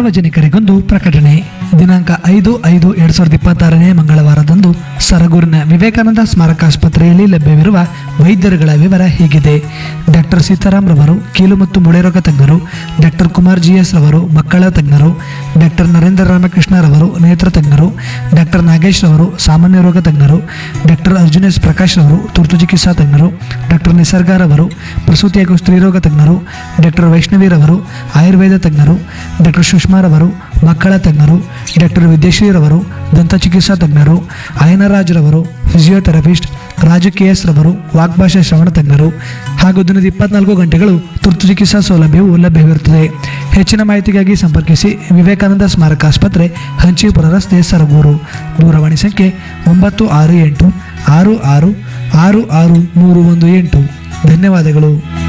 ಸಾರ್ವಜನಿಕರಿಗೊಂದು ಪ್ರಕಟಣೆ ದಿನಾಂಕ ಐದು ಐದು ಎರಡ್ ಸಾವಿರದ ಇಪ್ಪತ್ತಾರನೇ ಮಂಗಳವಾರದಂದು ಸರಗೂರಿನ ವಿವೇಕಾನಂದ ಸ್ಮಾರಕಾಸ್ಪತ್ರೆಯಲ್ಲಿ ಲಭ್ಯವಿರುವ ವೈದ್ಯರುಗಳ ವಿವರ ಹೀಗಿದೆ ಡಾಕ್ಟರ್ ಸೀತಾರಾಮ್ ರವರು ಕೀಲು ಮತ್ತು ಮೊಳೆರೋಗ ತಜ್ಞರು ಡಾಕ್ಟರ್ ಕುಮಾರ್ ಜಿ ಎಸ್ ರವರು ಮಕ್ಕಳ ತಜ್ಞರು ಡಾಕ್ಟರ್ ನರೇಂದ್ರ ರಾಮಕೃಷ್ಣ ರವರು ನೇತ್ರ ತಜ್ಞರು ಡಾಕ್ಟರ್ ನಾಗೇಶ್ ರವರು ಸಾಮಾನ್ಯ ರೋಗ ತಜ್ಞರು ಡಾಕ್ಟರ್ ಅರ್ಜುನ್ ಎಸ್ ಪ್ರಕಾಶ್ ರವರು ತುರ್ತು ಚಿಕಿತ್ಸಾ ತಜ್ಞರು ಡಾಕ್ಟರ್ ನಿಸರ್ಗ ರವರು ಪ್ರಸೂತಿ ಹಾಗೂ ಸ್ತ್ರೀರೋಗ ತಜ್ಞರು ಡಾಕ್ಟರ್ ವೈಷ್ಣವಿ ರವರು ಆಯುರ್ವೇದ ತಜ್ಞರು ಡಾಕ್ಟರ್ ಸುಷ್ಮಾ ರವರು ಮಕ್ಕಳ ತಜ್ಞರು ಡಾಕ್ಟರ್ ವಿದ್ಯಶ್ರೀ ರವರು ದಂತ ಚಿಕಿತ್ಸಾ ತಜ್ಞರು ಅಯನರಾಜ್ ರವರು ಫಿಸಿಯೋಥೆರಪಿಸ್ಟ್ ರಾಜು ಕೆ ಎಸ್ ರವರು ವಾಗ್ಭಾಷಾ ಶ್ರವಣ ತಜ್ಞರು ಹಾಗೂ ದಿನದ ಇಪ್ಪತ್ನಾಲ್ಕು ಗಂಟೆಗಳು ತುರ್ತು ಚಿಕಿತ್ಸಾ ಸೌಲಭ್ಯವು ಲಭ್ಯವಿರುತ್ತದೆ ಹೆಚ್ಚಿನ ಮಾಹಿತಿಗಾಗಿ ಸಂಪರ್ಕಿಸಿ ವಿವೇಕಾನಂದ ಸ್ಮಾರಕ ಆಸ್ಪತ್ರೆ ಹಂಚಿಪುರ ರಸ್ತೆ ಸರಗೂರು ದೂರವಾಣಿ ಸಂಖ್ಯೆ ಒಂಬತ್ತು ಆರು ಎಂಟು ಆರು ಆರು ಆರು ಆರು ಮೂರು ಒಂದು ಎಂಟು ಧನ್ಯವಾದಗಳು